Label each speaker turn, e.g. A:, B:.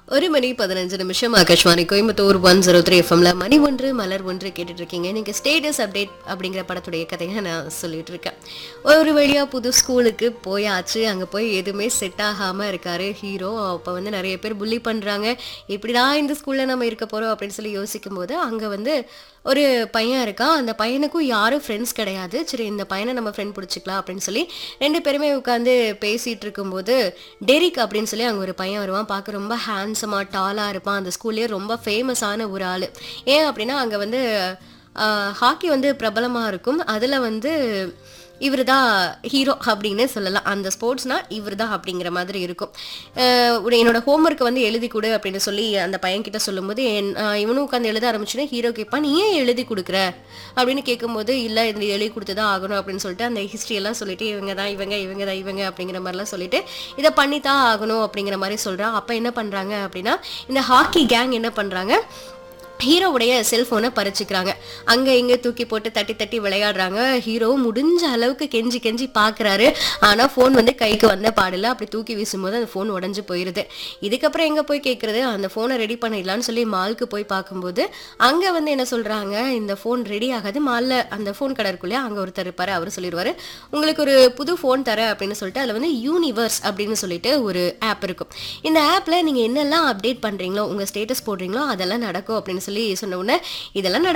A: ஒரு மணி பதினஞ்சு நிமிஷம் Akashvani Coimbatore one zero three எஃப்எம்ல மணி ஒன்று மலர் ஒன்று கேட்டுட்டு இருக்கீங்க இன்னைக்கு ஸ்டேட்டஸ் அப்டேட் அப்படிங்கிற படத்துடைய கதையை நான் சொல்லிட்டு இருக்கேன் ஒரு வழியா புது ஸ்கூலுக்கு போயாச்சு அங்க போய் எதுவுமே செட் ஆகாம இருக்காரு ஹீரோ அப்ப வந்து நிறைய பேர் புள்ளி பண்றாங்க இப்படிதான் இந்த ஸ்கூல்ல நம்ம இருக்க போறோம் அப்படின்னு சொல்லி யோசிக்கும் போது அங்க வந்து ஒரு பையன் இருக்கான் அந்த பையனுக்கும் யாரும் ஃப்ரெண்ட்ஸ் கிடையாது சரி இந்த பையனை நம்ம ஃப்ரெண்ட் பிடிச்சிக்கலாம் அப்படின்னு சொல்லி ரெண்டு பேருமே உட்காந்து பேசிட்டு இருக்கும்போது டெரிக் அப்படின்னு சொல்லி அங்கே ஒரு பையன் வருவான் பார்க்க ரொம்ப ஹேண்ட்ஸமாக டாலாக இருப்பான் அந்த ஸ்கூல்லேயே ரொம்ப ஃபேமஸான ஒரு ஆள் ஏன் அப்படின்னா அங்கே வந்து ஹாக்கி வந்து பிரபலமாக இருக்கும் அதில் வந்து இவர் தான் ஹீரோ அப்படின்னு சொல்லலாம் அந்த ஸ்போர்ட்ஸ்னா இவர் தான் அப்படிங்கிற மாதிரி இருக்கும் அஹ் உட- என்னோட ஹோம்ஒர்க்கை வந்து எழுதி கொடு அப்படின்னு சொல்லி அந்த பையன்கிட்ட சொல்லும்போது என் அஹ் இவனும் உட்காந்து எழுத ஆரம்பிச்சுன்னா ஹீரோ கேட்பான் நீ ஏன் எழுதி கொடுக்குற அப்படின்னு கேட்கும்போது இல்லை இது எழுதி கொடுத்து தான் ஆகணும் அப்படின்னு சொல்லிட்டு அந்த history எல்லாம் சொல்லிட்டு இவங்க தான் இவங்க இவங்க தான் இவங்க அப்படிங்கிற மாதிரிலாம் சொல்லிட்டு இதை பண்ணி தான் ஆகணும் அப்படிங்கிற மாதிரி சொல்கிறான் அப்போ என்ன பண்ணுறாங்க அப்படின்னா இந்த ஹாக்கி கேங் என்ன பண்ணுறாங்க ஹீரோவுடைய செல்ஃபோனை பறிச்சுக்கிறாங்க அங்கே இங்கே தூக்கி போட்டு தட்டி தட்டி விளையாடுறாங்க ஹீரோ முடிஞ்ச அளவுக்கு கெஞ்சி கெஞ்சி பார்க்குறாரு ஆனால் ஃபோன் வந்து கைக்கு வந்த பாடில்ல அப்படி தூக்கி வீசும்போது அந்த ஃபோன் உடஞ்சு போயிடுது இதுக்கப்புறம் எங்கே போய் கேட்குறது அந்த ஃபோனை ரெடி பண்ணிடலான்னு சொல்லி மாலுக்கு போய் பார்க்கும்போது அங்கே வந்து என்ன சொல்கிறாங்க இந்த ஃபோன் ரெடி ஆகாது மாலில் அந்த ஃபோன் கடை இருக்குள்ளே அங்கே ஒருத்தர் இருப்பார் அவர் சொல்லிடுவார் உங்களுக்கு ஒரு புது ஃபோன் தரேன் அப்படின்னு சொல்லிட்டு அதில் வந்து யூனிவர்ஸ் அப்படின்னு சொல்லிட்டு ஒரு ஆப் இருக்கும் இந்த ஆப்பில் நீங்கள் என்னெல்லாம் அப்டேட் பண்ணுறீங்களோ உங்கள் ஸ்டேட்டஸ் போடுறீங்களோ அதெல்லாம் நடக்கும் அப்படின்னு சொல்லி சொன்ன உடனே இதெல்லாம் நட